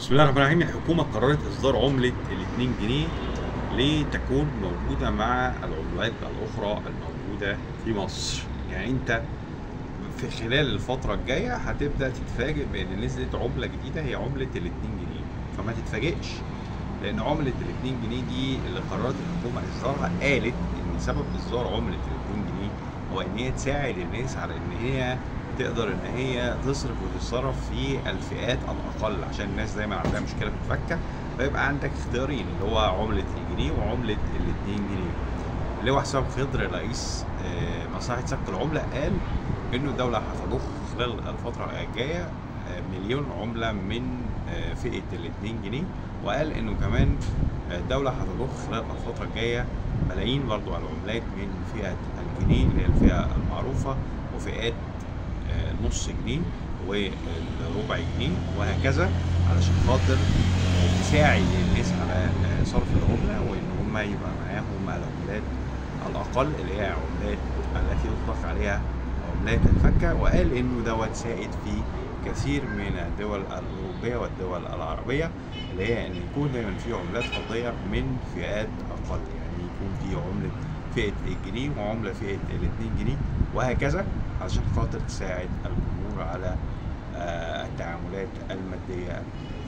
بسم الله الرحمن الرحيم الحكومة قررت إصدار عملة ال 2 جنيه لتكون موجودة مع العملات الأخرى الموجودة في مصر يعني أنت في خلال الفترة الجاية هتبدأ تتفاجئ بأن نزلت عملة جديدة هي عملة ال 2 جنيه فما تتفاجئش لأن عملة ال 2 جنيه دي اللي قررت الحكومة إصدارها قالت إن سبب إصدار عملة ال 2 جنيه هو إن هي تساعد الناس على إن هي تقدر ان هي تصرف وتتصرف في الفئات الاقل عشان الناس دايما عندها مشكله في الفكه فيبقى عندك اختيارين اللي هو عمله الجنيه وعمله ال 2 جنيه اللي هو حسام خضر رئيس آه، مصلحه سك العمله قال انه الدوله هتضخ خلال الفتره الجايه آه، مليون عمله من آه، فئه ال 2 جنيه وقال انه كمان الدوله هتضخ خلال الفتره الجايه ملايين برضو على العملات من فئه الجنيه اللي هي الفئه المعروفه وفئات نص جنيه والربع جنيه وهكذا علشان خاطر تساعد الناس على صرف العمله وان هم يبقى معاهم العملات الاقل اللي هي عملات التي يطلق عليها عملات الفكه وقال انه دوت سائد في كثير من الدول الاوروبيه والدول العربيه اللي هي ان يكون دايما في عملات فضيه من فئات اقل يعني يكون في عمله فئه الجنيه وعمله فئه ال 2 جنيه وهكذا علشان خاطر تساعد الجمهور على التعاملات الماديه